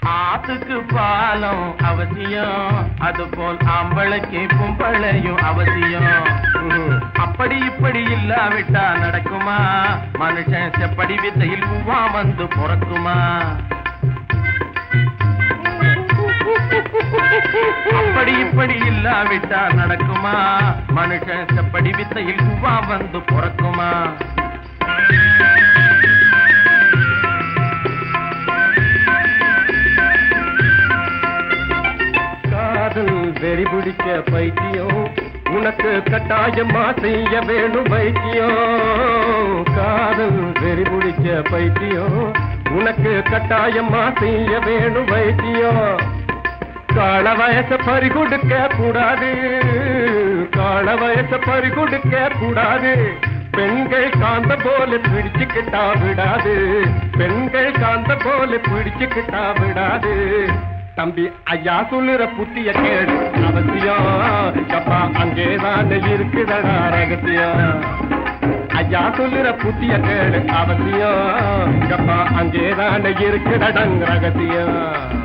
ஆத்துக்கு பாலம் அவசியம் அதுபோல் ஆம்பளைக்கு பொம்பளையும் அவசியம் அப்படி இப்படி இல்லாவிட்டா நடக்குமா மனுஷன் செப்படி வித்தையில் பூவா வந்து பிறக்குமா அப்படி இப்படி இல்லாவிட்டா நடக்குமா மனுஷன் செப்படி வித்தையில் பூவா வந்து பிறக்குமா காதல் வெறி பிடிக்க பைத்தியம் உனக்கு கட்டாயமா செய்ய வேணும் வைத்தியம் காதல் வெறி பிடிக்க பைத்தியம் உனக்கு கட்டாயமா செய்ய வேணும் வைத்தியம் கால வயச பறி கொடுக்க கூடாது கால வயச பறி கொடுக்க கூடாது பெண்கள் காந்த போல பிடிச்சுக்கிட்டா விடாது பெண்கள் காந்த போல பிடிச்சுக்கிட்டா விடாது தம்பி ஐயா சொல்லுற புத்திய கேடு அவசியம் அப்பா அங்கேதான் இருக்குதடா ரகசியம் ஐயா சொல்லுற புத்திய கேடு அவசியம் அப்பா அங்கேதான் இருக்குதடங் ரகசியம்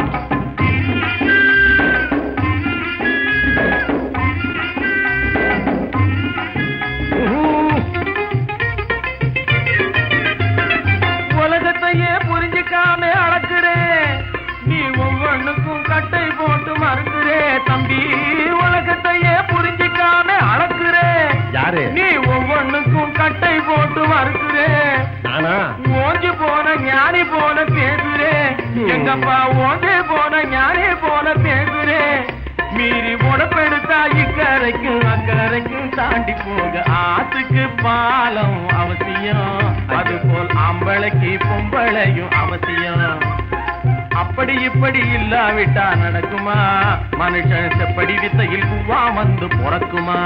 உலகத்தையே புரிஞ்சுக்காம அளக்குறே நீ ஒவ்வொன்னுக்கும் கட்டை போட்டு மறுக்கிறே தம்பி உலகத்தையே புரிஞ்சுக்காம அளக்குறே யாரு நீ ஒவ்வொன்னுக்கும் கட்டை போட்டு மறுக்கிறே நானா ஓஞ்சி போன ஞானி போல பேசுறே எங்கப்பா ஓஞ்சே போன ஞானி போல பேசுறே மீறி உடப்பெடுத்தா இக்கரைக்கும் அக்கரைக்கும் தாண்டி போக ஆத்துக்கு பாலம் அவசியம் அதுபோல் ஆம்பளைக்கு பொம்பளையும் அவசியம் அப்படி இப்படி இல்லாவிட்டா நடக்குமா மனுஷன் செப்படி வித்தையில் குவா வந்து பிறக்குமா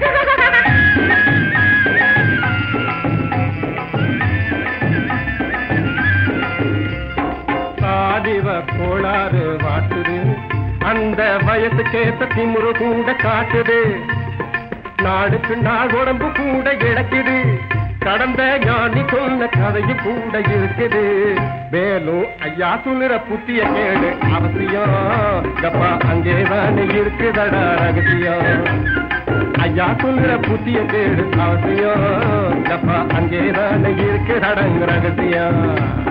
சாதிவ கோளாறு வாட்டுது அந்த வயசுக்கேத்த திமுரு கூட காட்டுது நாளுக்கு நாள் உடம்பு கூட இழக்குது கடந்த ஞானி சொன்ன கதையும் கூட இருக்குது மேலும் ஐயா சொல்லுற புத்திய கேடு அவசியம் கப்பா அங்கேதான் இருக்குதடா ரகசியம் ஐயா சொல்லுற புத்திய கேடு அவசியம் கப்பா அங்கேதான் இருக்குதடங் ரகசியம்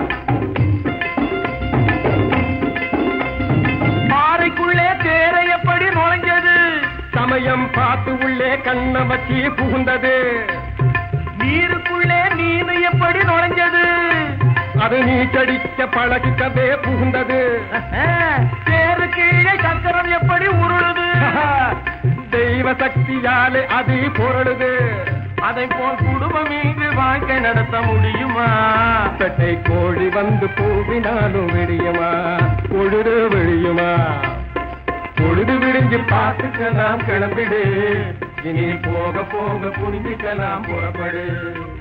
பாறைக்குள்ளே தேர எப்படி நுழைஞ்சது சமயம் பார்த்து உள்ளே கண்ண வச்சு புகுந்தது நீருக்குள்ளே மீன் எப்படி நுழைஞ்சது அது நீச்சடிக்க பழகிக்கவே புகுந்தது தேரு கீழே சக்கரம் எப்படி உருளுது தெய்வ சக்தியாலே அது பொருளுது அதை போல் குடும்பம் இங்கு வாழ்க்கை நடத்த முடியுமா பெட்டை கோழி வந்து பூவினாலும் விடியுமா பொழுது விழியுமா பொழுது விடிஞ்சு பார்த்துக்கலாம் கிளம்பிடு இனி போக போக புரிஞ்சுக்கலாம் புறப்படு